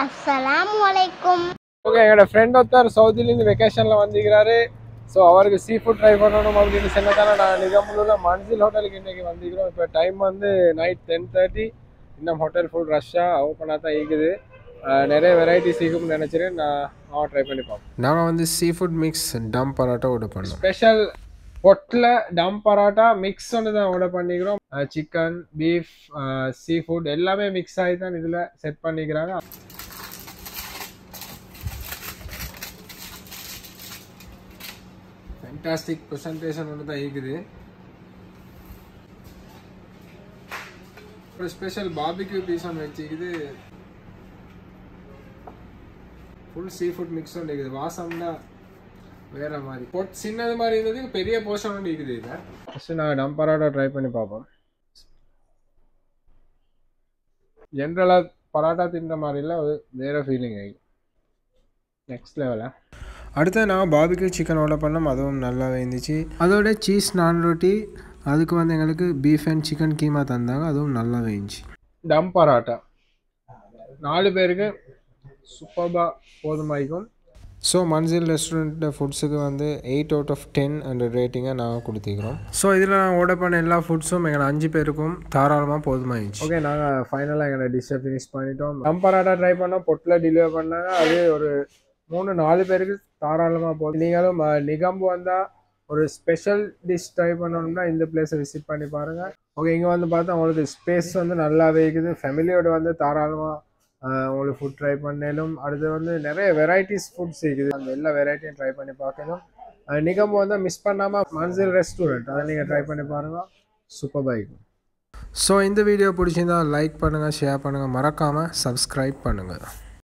அஸ்ஸலாமு அலைக்கும் ஓகே எங்களோட ஃப்ரெண்ட் ஒருத்தர் சவுதிலேருந்து வெக்கேஷனில் வந்திருக்கிறாரு ஸோ அவருக்கு சீ ஃபுட் ட்ரை பண்ணணும் அப்படின்னு சொன்னதால நான் நிகம்பலூரில் மன்சில் ஹோட்டலுக்கு இன்றைக்கி வந்திருக்கிறோம் இப்போ டைம் வந்து நைட் டென் தேர்ட்டி இன்னும் ஹோட்டல் ஃபுல் ரஷ்ஷாக ஓப்பனாக தான் இருக்குது அஹ் நிறைய வெரைட்டிஸ் இருக்கும்னு நினச்சிட்டு நான் அவன் ட்ரை பண்ணி பார்ப்போம் நாங்கள் வந்து சீ food mix dum parotta order பண்ணோம் ஸ்பெஷல் பொட்டில் டம் பரோட்டா மிக்ஸ் ஒன்று தான் ஆர்டர் பண்ணிக்கிறோம் சிக்கன் பீஃப் சீ ஃபுட் எல்லாமே மிக்ஸ் ஆகி தான் இதில் செட் பண்ணிக்கிறாங்க ஃபேண்டாஸ்டிக் ப்ரெசன்டேஷன் ஒன்று தான் இருக்குது ஒரு ஸ்பெஷல் பாபிக்யூ பீஸ் ஒன்று வச்சுக்குது ஃபுல் சீ ஃபுட் மிக்ஸ் ஒன்று இருக்குது வாசம்னா வேற மாதிரி பொட் சின்னது மாதிரி இருந்தது பெரிய போர்ஷன் ஒன்று இருக்குது இதில் ஃபஸ்ட்டு நாங்கள் டம் பரோட்டா ட்ரை பண்ணி பார்ப்போம் ஜென்ரலாக பரோட்டா தின்ற மாதிரிலாம் அது வேற ஃபீலிங் ஆகி நெக்ஸ்ட் லெவலாக அடுத்து நான் பாபிக்யூ சிக்கன் ஆர்டர் பண்ணோம் அதுவும் நல்லாவே இருந்துச்சு அதோட சீஸ் நான் ரொட்டி அதுக்கு வந்து எங்களுக்கு பீஃப் அண்ட் சிக்கன் கீமா தந்தாங்க அதுவும் நல்லாவே இருந்துச்சு டம் பரோட்டா நாலு பேருக்கு சூப்பர்பாக போதுமாய்க்கும் ஸோ மன்சில் ரெஸ்டாரண்ட் ஃபுட்ஸுக்கு வந்து எயிட் அவுட் ஆஃப் டென் அந்த ரேட்டிங்கை நாங்கள் கொடுத்துக்கிறோம் ஸோ இதில் நான் ஆர்டர் பண்ண எல்லா ஃபுட்ஸும் எங்களை அஞ்சு பேருக்கும் தாராளமாக போதுமாயிருச்சு ஓகே நாங்கள் ஃபைனலாக எங்களோட டிஷ்ஷை ஃபினிஷ் பண்ணிட்டோம் டம் பரோட்டா ட்ரை பண்ணோம் பொட்டில் டெலிவர் பண்ணாங்க அது ஒரு மூணு நாலு பேருக்கு தாராளமாக போதும் நீங்களும் அஹ், நிகம்பு வந்தால் ஒரு ஸ்பெஷல் டிஷ் ட்ரை பண்ணணும்னா இந்த பிளேஸை விசிட் பண்ணி பாருங்கள் ஓகே இங்கே வந்து பார்த்தா உங்களுக்கு ஸ்பேஸ் வந்து நல்லாவே இருக்குது ஃபேமிலியோட வந்து தாராளமாக உங்களுக்கு ஃபுட் ட்ரை பண்ணலும் அடுத்து வந்து நிறைய வெரைட்டிஸ் ஃபுட்ஸ் இருக்குது அந்த எல்லா வெரைட்டியும் ட்ரை பண்ணி பார்க்கணும் அஹ், நிகம்பு வந்து மிஸ் பண்ணாமல் மன்சில் ரெஸ்டாரண்ட் அதை நீங்கள் ட்ரை பண்ணி பாருங்கள் சூப்பர் பைக் ஸோ இந்த வீடியோ பிடிச்சிருந்தா லைக் பண்ணுங்கள் ஷேர் பண்ணுங்கள் மறக்காமல் சப்ஸ்கிரைப் பண்ணுங்கள்